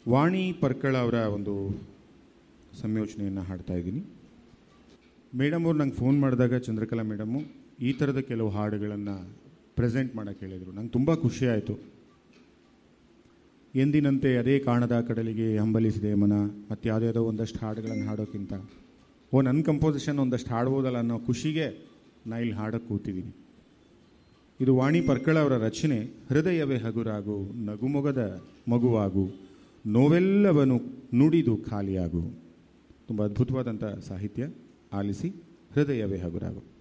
ವಾಣಿ ಪರ್ಕಳ ಅವರ ಒಂದು ಸಂಯೋಜನೆಯನ್ನು ಹಾಡ್ತಾ ಇದ್ದೀನಿ ಮೇಡಮ್ ಅವ್ರು ನಂಗೆ ಫೋನ್ ಮಾಡಿದಾಗ ಚಂದ್ರಕಲಾ ಮೇಡಮ್ಮು ಈ ಥರದ ಕೆಲವು ಹಾಡುಗಳನ್ನು ಪ್ರೆಸೆಂಟ್ ಮಾಡೋಕ್ಕೆ ಹೇಳಿದರು ನಂಗೆ ತುಂಬ ಖುಷಿ ಆಯಿತು ಎಂದಿನಂತೆ ಅದೇ ಕಾಣದ ಕಡಲಿಗೆ ಹಂಬಲಿಸಿದೆ ಮನ ಮತ್ತು ಯಾವುದ್ಯಾವುದೋ ಒಂದಷ್ಟು ಹಾಡುಗಳನ್ನು ಹಾಡೋಕ್ಕಿಂತ ಓ ನನ್ನ ಕಂಪೋಸಿಷನ್ ಒಂದಷ್ಟು ಹಾಡ್ಬೋದಲ್ಲ ಅನ್ನೋ ಖುಷಿಗೆ ನಾ ಇಲ್ಲಿ ಹಾಡೋಕ್ಕೆ ಕೂತಿದ್ದೀನಿ ಇದು ವಾಣಿ ಪರ್ಕಳ ಅವರ ರಚನೆ ಹೃದಯವೇ ಹಗುರಾಗು ನಗುಮೊಗದ ಮಗುವಾಗು ನೋವೆಲ್ಲವನು ನುಡಿದು ಖಾಲಿಯಾಗು ತುಂಬ ಅದ್ಭುತವಾದಂಥ ಸಾಹಿತ್ಯ ಆಲಿಸಿ ಹೃದಯವೇ ಹಗುರಾಗು